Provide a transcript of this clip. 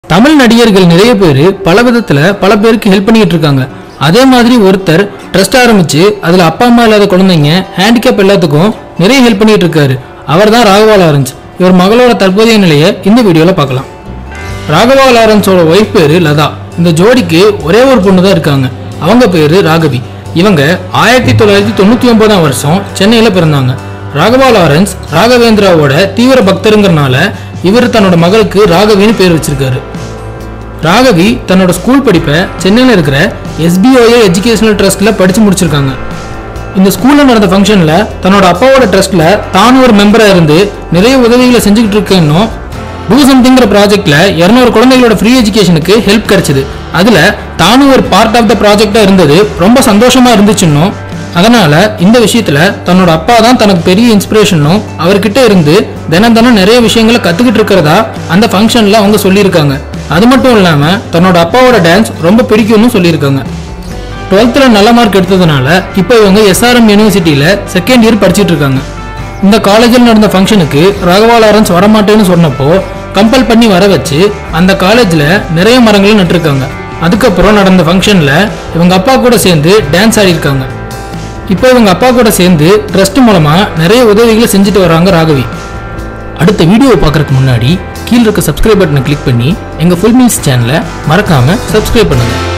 தமிழ் நடிகர்கள் நிறைய பேர் பல விதத்துல பல பேருக்கு ஹெல்ப் பண்ணிட்டு இருக்காங்க அதே மாதிரி ஒருத்தர் ட்ரஸ்ட் ஆரம்பிச்சு அதுல அப்பா அம்மா இல்லாத குழந்தைங்க ஹேண்டிகேப் எல்லாத்துக்கும் நிறைய ஹெல்ப் பண்ணிட்டு இருக்காரு அவர் தான் ராகவா லாரன்ஸ் இவர் மகளோட தற்போதைய நிலையை இந்த வீடியோல பார்க்கலாம் ராகவா லாரன்ஸோட ஒய்ஃப் பேரு லதா இந்த ஜோடிக்கு ஒரே ஒரு பொண்ணு தான் இருக்காங்க அவங்க பேரு ராகவி இவங்க ஆயிரத்தி தொள்ளாயிரத்தி தொண்ணூத்தி ஒன்பதாம் வருஷம் சென்னையில பிறந்தாங்க ராகவா லாரன்ஸ் ராகவேந்திராவோட தீவிர பக்தருங்கிறனால இவர் தன்னோட மகளுக்கு ராகவின்னு பேர் வச்சிருக்காரு ராகவி தன்னோட ஸ்கூல் படிப்பை சென்னையில் இருக்கிற எஸ்பிஓஏ எஜுகேஷனல் ட்ரஸ்ட்ல படிச்சு முடிச்சிருக்காங்க இந்த ஸ்கூல்ல நடந்த ஃபங்க்ஷன்ல தன்னோட அப்பாவோட ட்ரஸ்ட்ல தானும் ஒரு மெம்பரா இருந்து நிறைய உதவிகளை செஞ்சுக்கிட்டு இருக்கேன்னும் டூ சம்திங்கிற ப்ராஜெக்ட்ல இரநூறு குழந்தைகளோட ஃப்ரீ எஜுகேஷனுக்கு ஹெல்ப் கிடைச்சது அதுல தானும் ஒரு பார்ட் ஆஃப் த ப்ராஜெக்டா இருந்தது ரொம்ப சந்தோஷமா இருந்துச்சுன்னும் அதனால இந்த விஷயத்துல தன்னோட அப்பா தான் தனக்கு பெரிய இன்ஸ்பிரேஷனும் அவர்கிட்ட இருந்து தினம் தினம் நிறைய விஷயங்களை கத்துக்கிட்டு இருக்கிறதா அந்த ஃபங்க்ஷன்ல அவங்க சொல்லியிருக்காங்க அது மட்டும் இல்லாம தன்னோட அப்பாவோட டான்ஸ் ரொம்ப பிடிக்கும்னு சொல்லியிருக்காங்க டுவெல்த்தில் நல்ல மார்க் எடுத்ததுனால இப்போ இவங்க எஸ்ஆர்எம் யூனிவர்சிட்டியில் செகண்ட் இயர் படிச்சிட்டு இருக்காங்க இந்த காலேஜில் நடந்த ஃபங்க்ஷனுக்கு ராகவா லாரன்ஸ் வரமாட்டேன்னு சொன்னப்போ கம்பல் பண்ணி வர வச்சு அந்த காலேஜில் நிறைய மரங்களை நட்டிருக்காங்க அதுக்கப்புறம் நடந்த ஃபங்க்ஷனில் இவங்க அப்பா கூட சேர்ந்து டான்ஸ் ஆடியிருக்காங்க இப்போ இவங்க அப்பா கூட சேர்ந்து ட்ரஸ்ட் மூலமாக நிறைய உதவிகளை செஞ்சுட்டு வராங்க ராகவி அடுத்த வீடியோ பார்க்கறதுக்கு முன்னாடி கீழே இருக்க சப்ஸ்கிரைப் பட்டனை கிளிக் பண்ணி எங்கள் ஃபுல் மீல்ஸ் சேனலை மறக்காமல் சப்ஸ்கிரைப் பண்ணுங்கள்